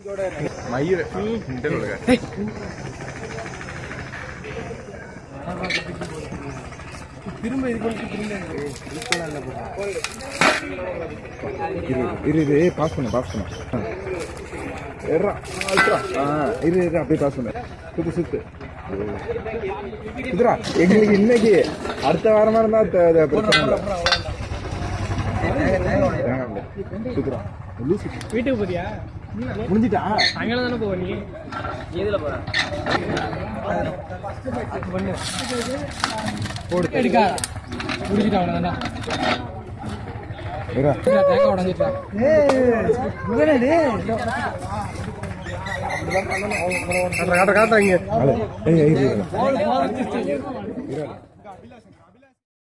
மயிர் இந்த கொடுங்க திரும்ப இது கொண்டு திரும்ப இரு இரு இரு ஏய், பாஸ் பண்ணு பாஸ் பண்ணு எர்ரா அல்ட்ரா ஆ இரு இரு அப்படியே பாஸ் பண்ணு சுத்து சுத்து சுத்துறா எங்களுக்கு இன்னைக்கு அடுத்த வாரமா இருந்தா த- த- பிரச்சனை இல்லை தேங்காய் இல்லை. சுத்துறா லூசு. வீட்டுக்கு போறியா முடிஞ்சிட்டா அங்கே தானே போவ நீ எதுல போற போடு எடுக்கா முடிச்சிட்டா அவ்வளோதான்டா இருடா. தேங்காய் உடஞ்சிட்டா அழகு. ஏய், ஏய், இரு, இரு. இரு.